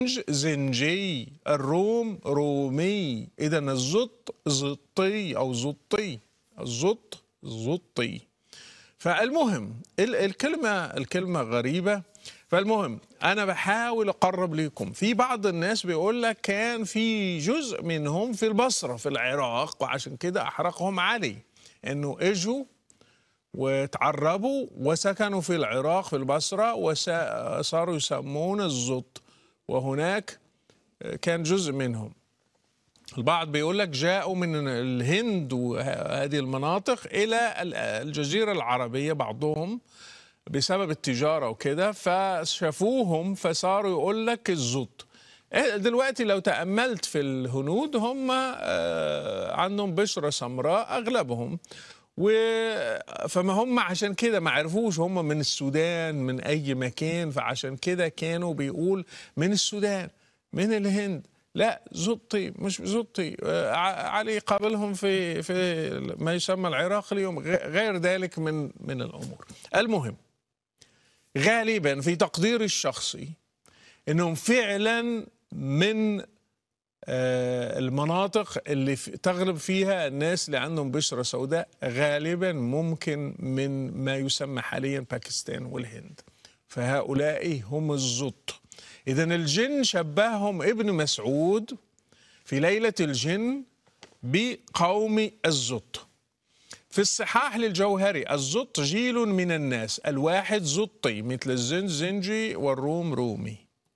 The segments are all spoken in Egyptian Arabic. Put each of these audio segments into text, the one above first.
زنجي الروم رومي إذا الزط زطي أو زطي الزط زطي فالمهم ال- الكلمة الكلمة غريبة فالمهم أنا بحاول أقرب لكم في بعض الناس بيقول لك كان في جزء منهم في البصرة في العراق وعشان كده أحرقهم علي إنه إجوا وتعربوا وسكنوا في العراق في البصرة وصاروا يسمون الزط وهناك كان جزء منهم البعض بيقول لك جاءوا من الهند وهذه المناطق إلى الجزيرة العربية بعضهم بسبب التجارة وكده فشافوهم فصاروا يقول لك الزط دلوقتي لو تأملت في الهنود هم آه، عندهم بشرة سمراء أغلبهم و فما هم عشان كده ما عرفوش هم من السودان من أي مكان فعشان كده كانوا بيقول من السودان من الهند لا زطي مش زطي آه، ع- علي قابلهم في في ما يسمى العراق اليوم غ- غير ذلك من من الامور المهم غالبا في تقديري الشخصي انهم فعلا من آه، المناطق اللي في- تغلب فيها الناس اللي عندهم بشرة سوداء غالبا ممكن من ما يسمى حاليا باكستان والهند فهؤلاء هم الزط إذا الجن شبههم ابن مسعود في ليلة الجن بقوم الزط في الصحاح للجوهري الزط جيل من الناس الواحد زطي مثل الزنج زنجي والروم رومي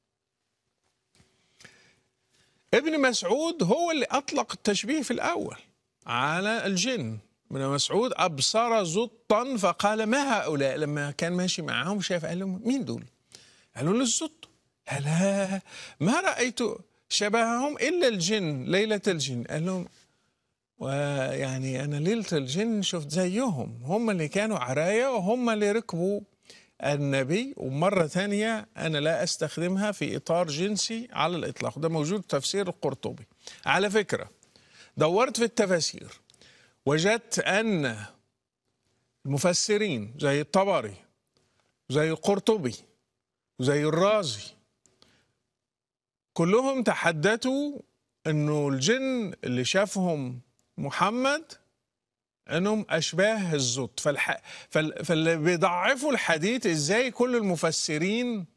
ابن مسعود هو اللي أطلق التشبيه في الأول على الجن ابن مسعود أبصر زطا فقال ما هؤلاء لما كان ماشي معهم شاف قال لهم مين دول قالوا له الزط لا ما رأيت شبههم إلا الجن ليلة الجن قال لهم ويعني أنا ليلة الجن شفت زيهم هم اللي كانوا عرايا وهم اللي ركبوا النبي ومرة ثانية أنا لا أستخدمها في إطار جنسي على الإطلاق ده موجود في تفسير القرطبي على فكرة دورت في التفاسير وجدت أن المفسرين زي الطبري زي القرطبي زي الرازي كلهم تحدثوا انه الجن اللي شافهم محمد انهم اشباه الزط فالح... فال... فاللي بيضعفوا الحديث ازاي كل المفسرين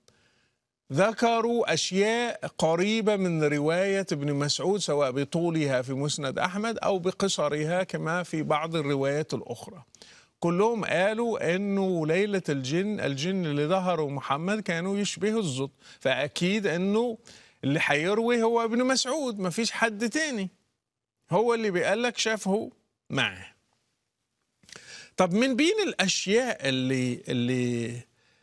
ذكروا اشياء قريبه من روايه ابن مسعود سواء بطولها في مسند احمد او بقصرها كما في بعض الروايات الاخرى كلهم قالوا انه ليله الجن الجن اللي ظهروا محمد كانوا يشبهوا الزط فاكيد انه اللي هيروي هو ابن مسعود ما فيش حد تاني هو اللي بيقال لك شافه معه طب من بين الاشياء اللي اللي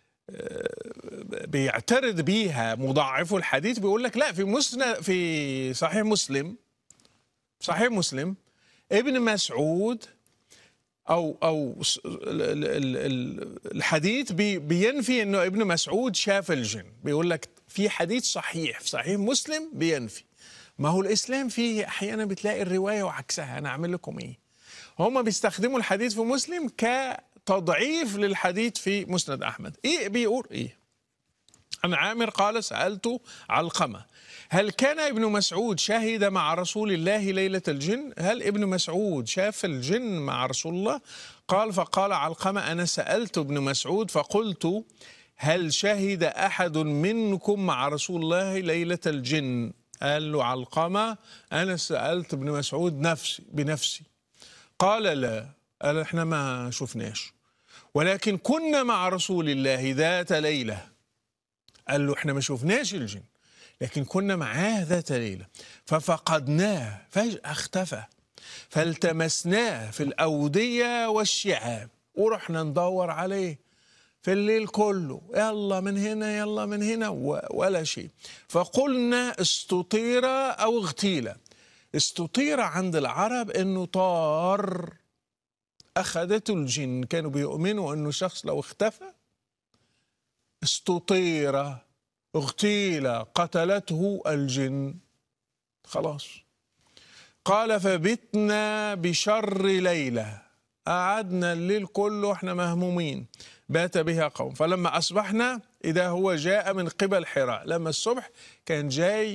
آه، بيعترض بيها مضاعفو الحديث بيقول لك لا في مسند في صحيح مسلم صحيح مسلم ابن مسعود او او س- ال- ال- ال- ال- الحديث بي بينفي انه ابن مسعود شاف الجن بيقول لك في حديث صحيح في صحيح مسلم بينفي ما هو الاسلام فيه احيانا بتلاقي الروايه وعكسها انا اعمل لكم ايه هم بيستخدموا الحديث في مسلم كتضعيف للحديث في مسند احمد ايه بيقول ايه عن عامر قال سألت علقمة هل كان ابن مسعود شهد مع رسول الله ليلة الجن هل ابن مسعود شاف الجن مع رسول الله قال فقال علقمة أنا سألت ابن مسعود فقلت هل شهد أحد منكم مع رسول الله ليلة الجن قال له علقمة أنا سألت ابن مسعود نفسي بنفسي قال لا قال احنا ما شفناش ولكن كنا مع رسول الله ذات ليله قال له احنا ما شفناش الجن لكن كنا معاه ذات ليلة ففقدناه فجأة اختفى فالتمسناه في الأودية والشعاب ورحنا ندور عليه في الليل كله يلا من هنا يلا من هنا و- ولا شيء فقلنا استطير أو اغتيل استطير عند العرب انه طار اخذته الجن كانوا بيؤمنوا انه شخص لو اختفى استطير اغتيل قتلته الجن خلاص قال فبتنا بشر ليلة قعدنا الليل كله احنا مهمومين بات بها قوم فلما أصبحنا إذا هو جاء من قبل حراء لما الصبح كان جاي